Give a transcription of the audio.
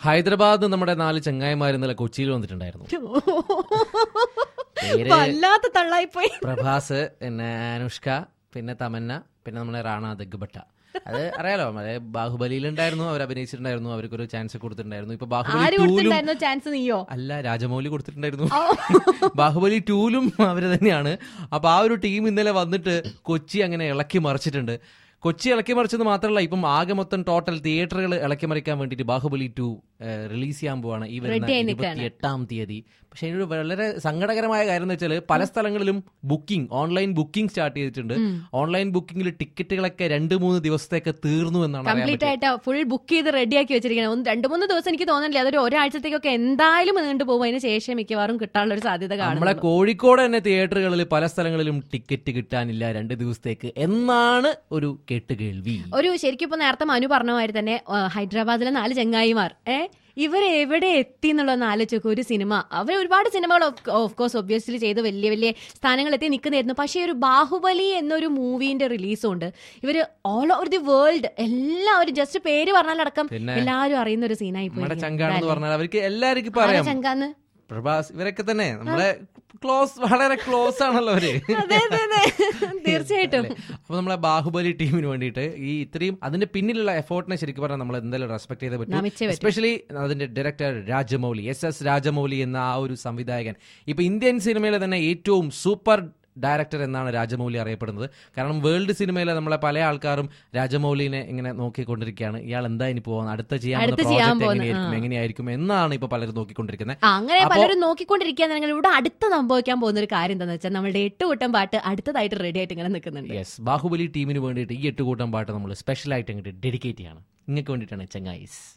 ഹൈദരാബാദ് നമ്മുടെ നാല് ചങ്ങായിമാർ ഇന്നലെ കൊച്ചിയിൽ വന്നിട്ടുണ്ടായിരുന്നു പേര് വല്ലാത്ത തള്ളായിപ്പോയി പ്രഭാസ് പിന്നെ അനുഷ്ക പിന്നെ തമന്ന പിന്നെ നമ്മുടെ റാണ ദഗ്ബട്ട അത് അറിയാലോ അതെ ബാഹുബലിയിലുണ്ടായിരുന്നു അവർ അഭിനയിച്ചിട്ടുണ്ടായിരുന്നു അവർക്കൊരു ചാൻസ് കൊടുത്തിട്ടുണ്ടായിരുന്നു ഇപ്പൊ ബാഹുബലി ആര് ടൂലും കൊടുത്തിട്ടുണ്ടായിരുന്നു ചാൻസ് നീയോ അല്ല രാജമൗലി കൊടുത്തിട്ടുണ്ടായിരുന്നു ബാഹുബലി ടൂലും അവര് തന്നെയാണ് അപ്പൊ ആ ഒരു ടീം ഇന്നലെ വന്നിട്ട് കൊച്ചി അങ്ങനെ ഇളക്കി മറിച്ചിട്ടുണ്ട് കൊച്ചി ഇളക്കി മറിച്ചത് മാത്രമല്ല ഇപ്പം ആകെ മൊത്തം ടോട്ടൽ തിയേറ്ററുകൾ ഇളക്കി മറിക്കാൻ വേണ്ടിയിട്ട് ബാഹുബലി ടു റിലീസ് ചെയ്യാൻ പോവാണ് ഈ വരുന്ന Ready ആയി നിൽക്കുകയാണ്. ഇരുപത്തി എട്ടാം തീയതി പക്ഷെ ഇതിനൊരു വളരെ സങ്കടകരമായ കാര്യം എന്ന് വെച്ചാൽ പല സ്ഥലങ്ങളിലും ബുക്കിംഗ് ഓൺലൈൻ ബുക്കിംഗ് സ്റ്റാർട്ട് ചെയ്തിട്ടുണ്ട് ഓൺലൈൻ ബുക്കിംഗിൽ ടിക്കറ്റുകളൊക്കെ രണ്ട് മൂന്ന് ദിവസത്തേക്ക് തീർന്നു എന്നാണ് അറിയാൻ കംപ്ലീറ്റ് പറ്റിയത് ആയിട്ട് ഫുൾ ബുക്ക് ചെയ്ത് റെഡിയാക്കി വെച്ചിരിക്കണം ഒന്ന് രണ്ട് മൂന്ന് ദിവസം എനിക്ക് തോന്നുന്നില്ല അതൊരു ഒരാഴ്ചത്തേക്കൊക്കെ എന്തായാലും നീണ്ടു പോകും അതിന് ശേഷം മിക്കവാറും കിട്ടാനുള്ള ഒരു സാധ്യത നമ്മളെ കാണുന്നു കോഴിക്കോട് തന്നെ തിയേറ്ററുകളിൽ പല സ്ഥലങ്ങളിലും ടിക്കറ്റ് കിട്ടാനില്ല രണ്ട് ദിവസത്തേക്ക് എന്നാണ് ഒരു കേട്ടുകേൾവി ഒരു ശരിക്കും ഇപ്പൊ നേരത്തെ മനു പറഞ്ഞ മാതിരി തന്നെ ആ, ഹൈദരാബാദിലെ നാല് ചങ്ങായിമാർ ഏ ഇവർ എവിടെ എത്തി എന്നുള്ളതൊന്ന് ആലോചിച്ചോക്കെ ഒരു സിനിമ അവർ ഒരുപാട് സിനിമകൾ ഓഫ് കോഴ്സ് ഒബ്വിയസ്ലി ചെയ്ത് വലിയ വലിയ സ്ഥാനങ്ങളെത്തി നിൽക്കുന്നതായിരുന്നു പക്ഷേ ഒരു ബാഹുബലി എന്നൊരു മൂവിന്റെ റിലീസും ഉണ്ട് ഇവര് ഓൾ ഓവർ ദി വേൾഡ് എല്ലാവരും ജസ്റ്റ് പേര് പറഞ്ഞാലടക്കം പിന്നെ എല്ലാവരും അറിയുന്ന ഒരു സീനായി പോയി നമ്മുടെ ചങ്കാണെന്ന് പറഞ്ഞാൽ അവർക്ക് എല്ലാവർക്കും ഇപ്പൊ അറിയാം ചങ്കാന്ന് പ്രഭാസ് ഇവരൊക്കെ തന്നെ നമ്മളെ ക്ലോസ് വളരെ ക്ലോസ് ആണല്ലോ അവര് അതെ അതെ അതെ തീർച്ചയായിട്ടും അപ്പൊ നമ്മളെ ബാഹുബലി ടീമിന് വേണ്ടിയിട്ട് ഈ ഇത്രയും അതിന്റെ പിന്നിലുള്ള എഫോർട്ടിനെ ശരിക്കും പറഞ്ഞാൽ നമ്മൾ എന്തായാലും റെസ്പെക്ട് ചെയ്തേ പറ്റും നമിച്ചേ പറ്റൂ. എസ്പെഷ്യലി അതിന്റെ director Rajamouli S S Rajamouli എന്ന ആ ഒരു സംവിധായകൻ ഇപ്പൊ ഇന്ത്യൻ സിനിമയിലെ തന്നെ ഏറ്റവും സൂപ്പർ ഡയറക്ടർ എന്നാണ് രാജമൗലി അറിയപ്പെടുന്നത് കാരണം വേൾഡ് സിനിമയിലെ നമ്മളെ പല ആൾക്കാരും രാജമൗലിനെ ഇങ്ങനെ നോക്കിക്കൊണ്ടിരിക്കുകയാണ് ഇയാൾ എന്താ ഇനി പോകുന്നത് അടുത്ത ചെയ്യാൻ പോകുന്ന അടുത്ത ചെയ്യാൻ പ്രോജക്റ്റ് പോകുന്ന, എങ്ങനെയായിരിക്കും എങ്ങനെയായിരിക്കും എന്നാണ് ഇപ്പൊ പലരും നോക്കിക്കൊണ്ടിരിക്കുന്നത് ആ, അങ്ങനെ അപ്പോ- പലരും നോക്കിക്കൊണ്ടിരിക്കുകയാണെങ്കിൽ ഇവിടെ അടുത്ത സംഭവിക്കാൻ പോകുന്ന ഒരു കാര്യം എന്താണെന്ന് വെച്ചാൽ നമ്മുടെ എട്ട് കൂട്ടം പാട്ട് അടുത്തതായിട്ട് റെഡി ആയിട്ട് ഇങ്ങനെ നിൽക്കുന്നുണ്ട് യെസ് ബാഹുബലി ടീമിന് വേണ്ടിയിട്ട് ഈ എട്ട് കൂട്ടം പാട്ട് നമ്മൾ സ്പെഷ്യലായിട്ട് അങ്ങോട്ട് ഡെഡിക്കേറ്റ് ചെയ്യണം നിങ്ങൾക്ക് വേണ്ടിയിട്ടാണ് ചങ്ങായിസ്